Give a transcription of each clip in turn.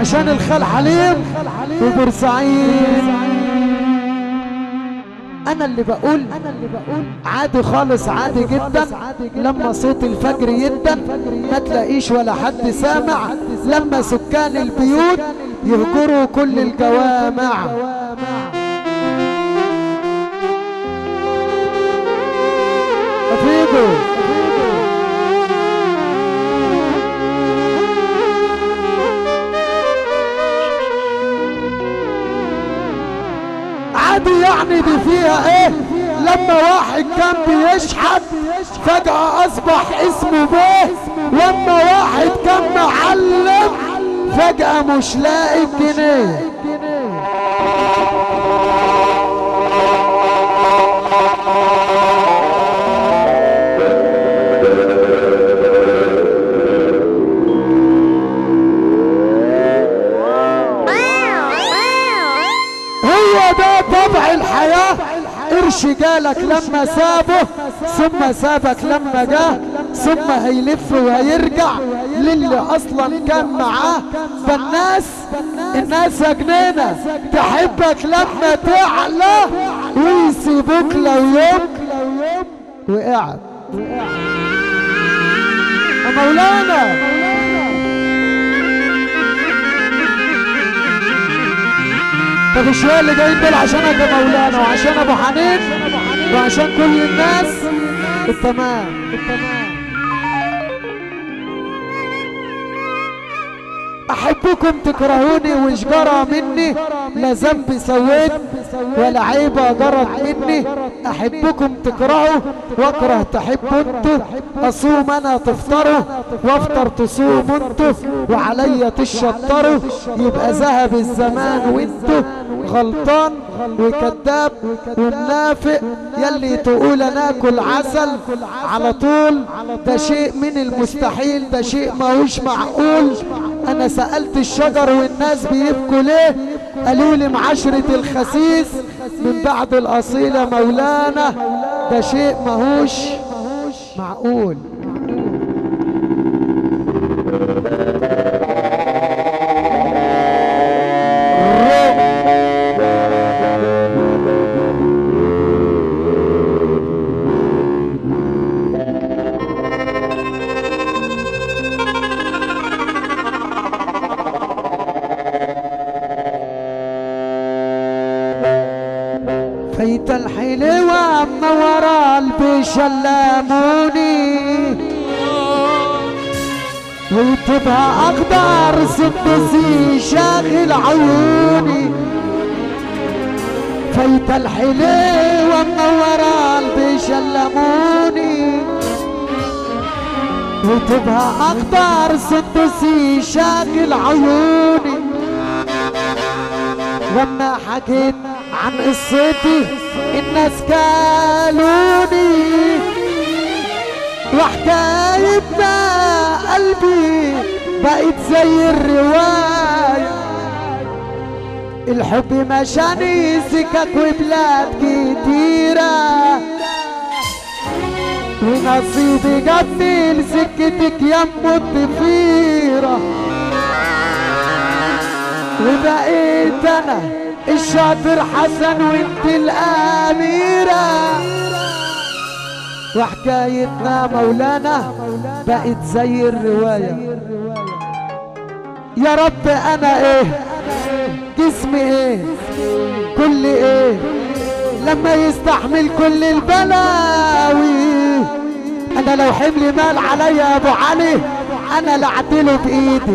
عشان الخال حليم وبورسعيد انا اللي بقول انا اللي بقول عادي خالص عادي جدا لما صوت الفجر يدن ما تلاقيش ولا حد سامع لما سكان البيوت يهجروا كل الجوامع افيدوا عادي يعني دي فيها ايه لما واحد كان بيشحت فجأة اصبح اسمه بيه لما واحد كان معلم فجأة مش لاقي الجنيه هو ده طبع الحياة قرش جالك لما سابه ثم سابك لما جه ثم هيلف وهيرجع للي اصلا كان معاه فالناس الناس يا جنينة تحبك لما تعلى ويسيبوك لو يوم وقعت يا مولانا طب الشوية اللي جايين دول عشانك يا مولانا وعشان ابو حنين وعشان كل الناس التمام التمام احبكم تكرهوني وش جرى مني لا ذنب سويت ولا عيبة جرت مني احبكم تكرهوا واكره تحبوا انتوا اصوم انا تفطروا وافطر تصوموا انتوا وعليا تشطروا يبقى ذهب الزمان وانتوا غلطان وكذاب ومنافق يلي تقول ناكل عسل على طول ده شيء من المستحيل ده شيء ماهوش معقول انا سألت الشجر والناس بيبكوا ليه قالوا لي معاشرة الخسيس من بعد الاصيلة مولانا ده شيء ماهوش معقول فايت الحلوة منورة قلبي شلموني وتبقى اقدر سدسي شاغل عيوني فايت الحلوة منورة قلبي شلموني وتبقى اقدر سدسي شاغل عيوني لما حكيت عن قصتي الناس كالوني وحكايتنا قلبي بقت زي الرواية الحب مشاني سكك وبلاد كتيرة ونصيبي جابني لسكتك يم الضفيرة وبقيت انا الشاطر حسن وانت الاميرة وحكايتنا مولانا بقت زي الرواية يا رب انا ايه جسمي ايه كل ايه لما يستحمل كل البلاوي انا لو حمل مال عليا يا ابو علي انا لعدله بايدي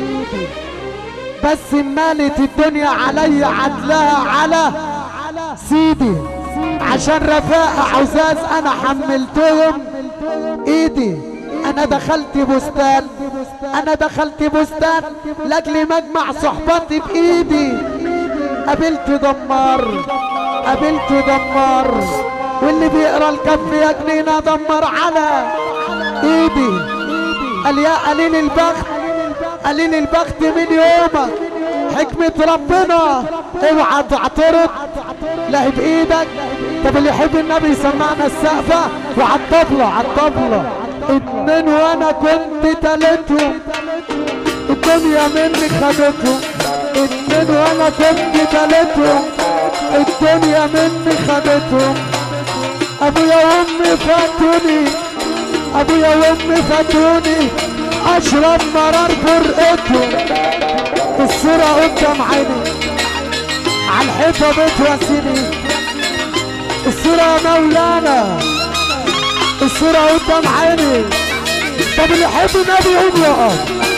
بس مالت الدنيا علي عدلها على سيدي عشان رفاء عزاز انا حملتهم ايدي انا دخلت بستان انا دخلت بستان لاجل مجمع صحبتي بايدي قابلت دمار قابلت دمار واللي بيقرا الكف يا جنينه دمر على ايدي قال يا قليل البخت قليل البخت من يومك حكمة ربنا اوعى تعترض لا بايدك طب اللي يحب النبي يسمعنا السقفة وعلى الطبلة على الطبلة اتنين وانا كنت تالتهم اتنين الدنيا مني خدتهم اتنين وانا كنت تالتهم الدنيا مني خدتهم ابويا وامي فاتوني ابويا وامي فاتوني اشرب مرار فرقتهم الصورة قدام عيني على الحيطة بتواسيني الصورة يا مولانا الصورة قدام عيني طب اللي يحب النبي يقوم يقف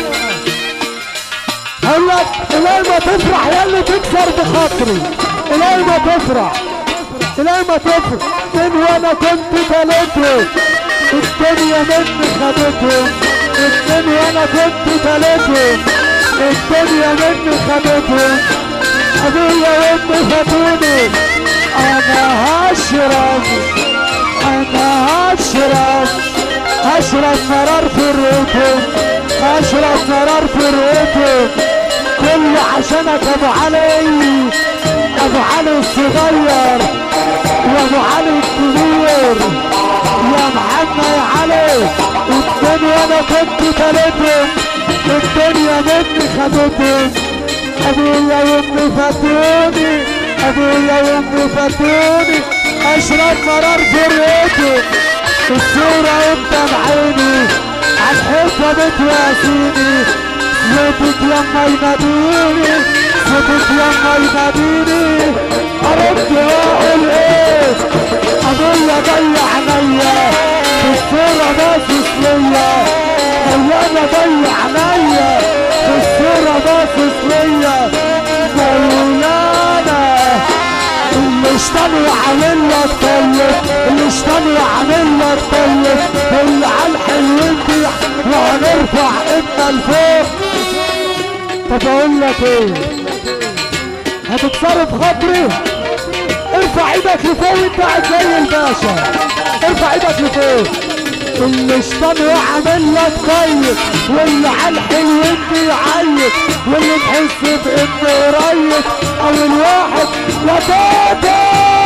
اقول لك الهي ما تفرح يا اللي تكسر بخاطري الهي ما تفرح الهي ما تفرح من وانا كنت تلاتهم الدنيا مني خدتهم اتنين وانا كنت تلاتهم الدنيا مني خدتهم ابويا وامي فاتوني انا هشرب انا هشرب هشرب مرار فرقتهم هشرب مرار فرقتهم كله عشانك ابو علي ابو علي الصغير وابو علي الكبير يا محمد يا علي الدنيا انا كنت تلاتهم الدنيا مني خدتهم ابويا وامي فاتوني ابويا وامي فاتوني اشرب مرار فرقتهم الصورة قدام عيني عالحيطة بتواسيني صوتك لما يناديني صوتك لما يناديني ارد واقول ايه ابويا ضيع عينيا في الصورة باصص ليا خلاني اضيع عينيا في الصورة باصص ليا مولانا اللي اشتغل عامل لك طيب اللي اشتغل عامل لك طيب اللي على الحلوين دي وهنرفع ايدنا لفوق طب اقول لك ايه هتتصرف خاطري ارفع ايدك لفوق وانت قاعد زي الباشا ارفع ايدك لفوق اللي اشتغل عامل لك طيب واللي على الحلوين بيعيط واللي تحس بانه قريب او الواحد يا تاتا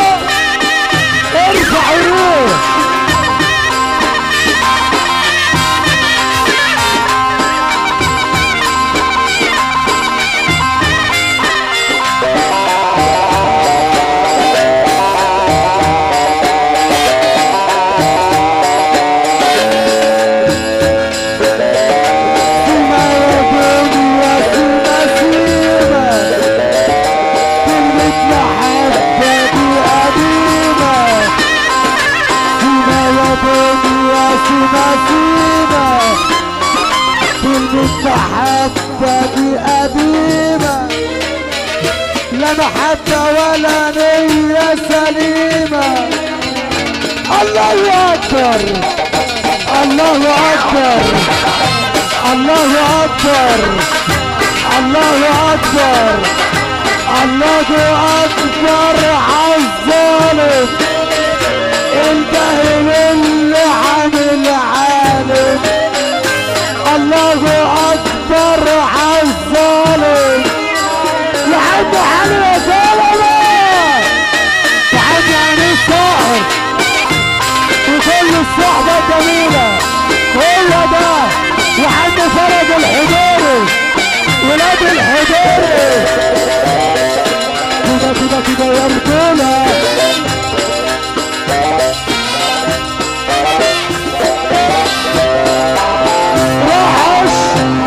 ارفع روح سيما يا دنيا سيما سيما كلمة محبة دي قديمة سيما يا دنيا سيما سيما كلمة محبة دي قديمة لا محبة ولا نية سليمة الله أكبر الله أكبر الله أكبر الله أكبر الله أكبر عالظالم الجاهل اللي عامل عالم الله أكبر عالظالم لحد علي يا سلمة لحد علي الصاحب وكل الصحبة الجميلة هو ده وحد فرج الحضوري ولاد الحضوري كده كده كده يا رجولة وحش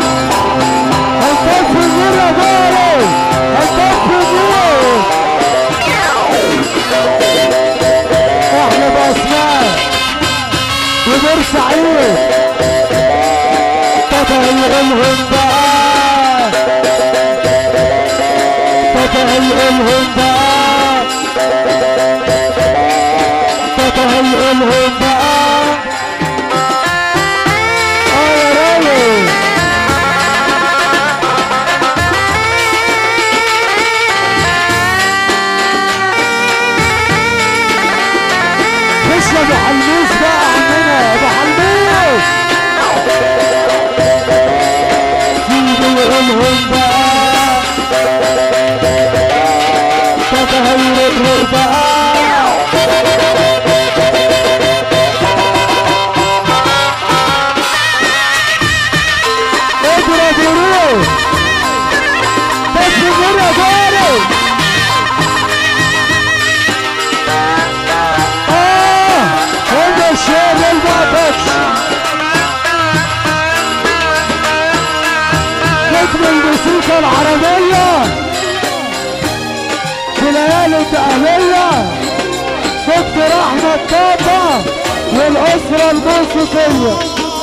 هنطفي النور يا جاري هنطفي النور احنا باسماء وبورسعيد تتهيئلهم بقى تتهيئلهم بقى تتهيئلهم بقى اه يا راجل خش يا ابو حلموس بقى عندنا يا ابو حلموس سيبوا يقولهم بقى تتهيئلهم بقى اضرب وروح نجم الموسيقى العربية في ليالي الدقهلية دكتور احمد طاطا والاسرة الموسيقية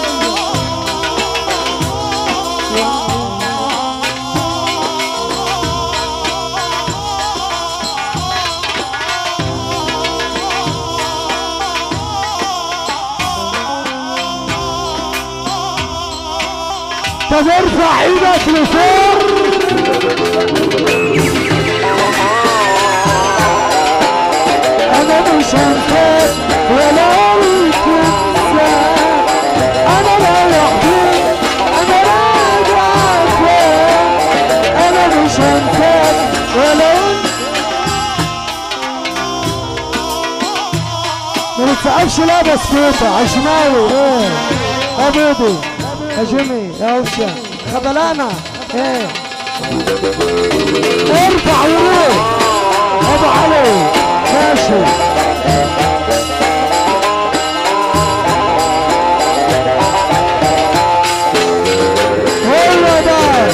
طب ارفع ايدك لفوق انا مش هنساك ولا قلت انساك انا رايح فين انا راجع فين انا مش هنساك ولا قلت ما نتسقفش لا بسكوتة عشماوي ايه يا بيضي يا جيمي يا اوشا خبلانا ايه ارفع وروح ابو علي ماشي هو ده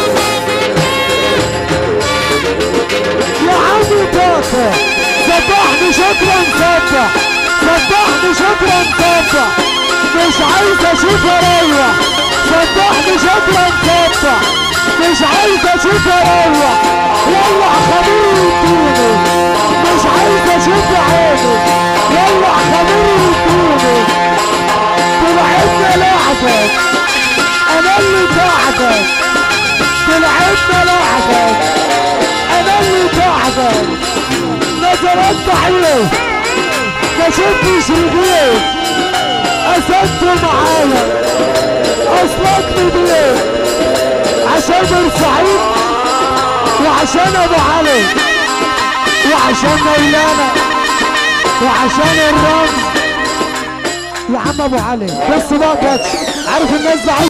يا عمي طاقة سبحني شكرا سبح سبحني شكرا سبح مش عايز اشوف اروح سبحني شكرا سبح مش عايز اشوف اروح يلا خبير دوني مش عايز اشوف عيني يلا خبير دوني طلعتنا لعبك انا اللي بعدك طلعتنا لعبك انا اللي بعدك نظرات ضعيف ما شفتش رجليك اسدت معايا اصلك نضيف عشان بورسعيد وعشان ابو علي وعشان مولانا وعشان الرمز يا عم ابو علي بص بقى كاتش عارف الناس دي